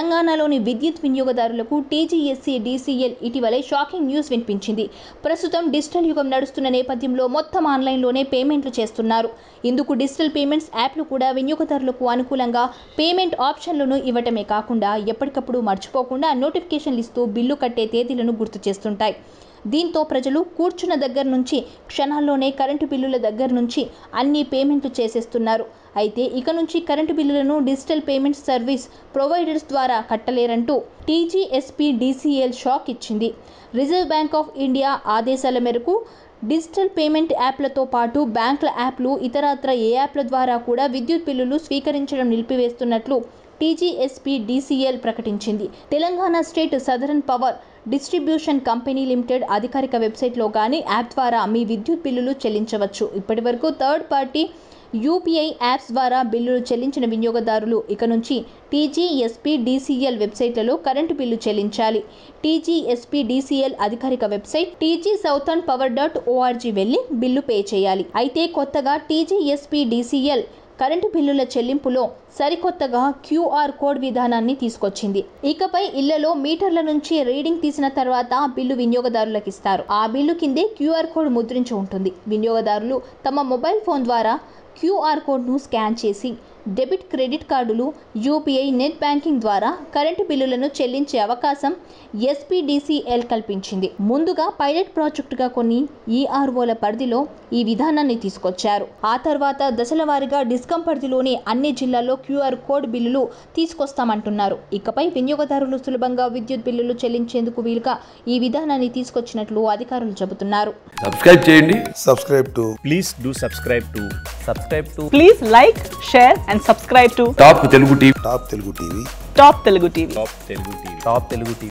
తెలంగాణలోని విద్యుత్ వినియోగదారులకు టీజీఎస్సీ డీసీఎల్ ఇటీవలే షాకింగ్ న్యూస్ వినిపించింది ప్రస్తుతం డిజిటల్ యుగం నడుస్తున్న నేపథ్యంలో మొత్తం ఆన్లైన్లోనే పేమెంట్లు చేస్తున్నారు ఇందుకు డిజిటల్ పేమెంట్స్ యాప్లు కూడా వినియోగదారులకు అనుకూలంగా పేమెంట్ ఆప్షన్లను ఇవ్వటమే కాకుండా ఎప్పటికప్పుడు మర్చిపోకుండా నోటిఫికేషన్లు ఇస్తూ బిల్లు కట్టే తేదీలను గుర్తు చేస్తుంటాయి దీంతో ప్రజలు కూర్చున్న దగ్గర నుంచి క్షణాల్లోనే కరెంటు బిల్లుల దగ్గర నుంచి అన్ని పేమెంట్లు చేసేస్తున్నారు అయితే ఇక నుంచి కరెంటు బిల్లులను డిజిటల్ పేమెంట్ సర్వీస్ ప్రొవైడర్స్ ద్వారా కట్టలేరంటూ టీజీఎస్పీ డీసీఎల్ షాక్ ఇచ్చింది రిజర్వ్ బ్యాంక్ ఆఫ్ ఇండియా ఆదేశాల మేరకు డిజిటల్ పేమెంట్ యాప్లతో పాటు బ్యాంకుల యాప్లు ఇతరత్ర ఏ యాప్ల ద్వారా కూడా విద్యుత్ బిల్లులు స్వీకరించడం నిలిపివేస్తున్నట్లు టీజీఎస్పీ డీసీఎల్ ప్రకటించింది Telangana state southern power distribution company limited అధికారిక వెబ్సైట్లో కానీ యాప్ ద్వారా మీ విద్యుత్ బిల్లులు చెల్లించవచ్చు ఇప్పటివరకు థర్డ్ పార్టీ యూపీఐ యాప్స్ ద్వారా బిల్లులు చెల్లించిన వినియోగదారులు ఇక నుంచి టీజీఎస్పీ డీసీఎల్ వెబ్సైట్లలో కరెంటు బిల్లు చెల్లించాలి టీజీఎస్పీ డీసీఎల్ అధికారిక website TG southern power dot ORG వెళ్ళి బిల్లు పే చేయాలి అయితే కొత్తగా టీజీఎస్పీ డీసీఎల్ కరెంటు బిల్లుల చెల్లింపులో సరికొత్తగా క్యూఆర్ కోడ్ విధానాన్ని తీసుకొచ్చింది ఇకపై ఇళ్లలో మీటర్ల నుంచి రీడింగ్ తీసిన తర్వాత బిల్లు వినియోగదారులకు ఇస్తారు ఆ బిల్లు కిందే క్యూఆర్ కోడ్ ముద్రించి ఉంటుంది వినియోగదారులు తమ మొబైల్ ఫోన్ ద్వారా క్యూఆర్ కోడ్ను స్కాన్ చేసి డెబిట్ క్రెడిట్ కార్డులు యూపీఐ నెట్ బ్యాంకింగ్ ద్వారా కరెంటు బిల్లులను చెల్లించే అవకాశం ఎస్పీడీసీఎల్ కల్పించింది ముందుగా పైలట్ ప్రాజెక్టుగా కొన్ని ఈఆర్ఓల పరిధిలో ఈ విధానాన్ని తీసుకొచ్చారు ఆ తర్వాత దశల వారీగా డిస్కం పరిధిలోని అన్ని జిల్లాల్లో క్యూఆర్ కోడ్ బిల్లులు తీసుకొస్తామంటున్నారు ఇకపై వినియోగదారులు సులభంగా విద్యుత్ బిల్లులు చెల్లించేందుకు వీలుగా ఈ విధానాన్ని తీసుకొచ్చినట్లు అధికారులు చెబుతున్నారు సబ్స్క్రైబ్ చేయండి subscribe to please do subscribe to subscribe to Please like, share, and subscribe to top Telugu TV Top Telugu TV. Top Telugu TV. top telugu tv top telugu tv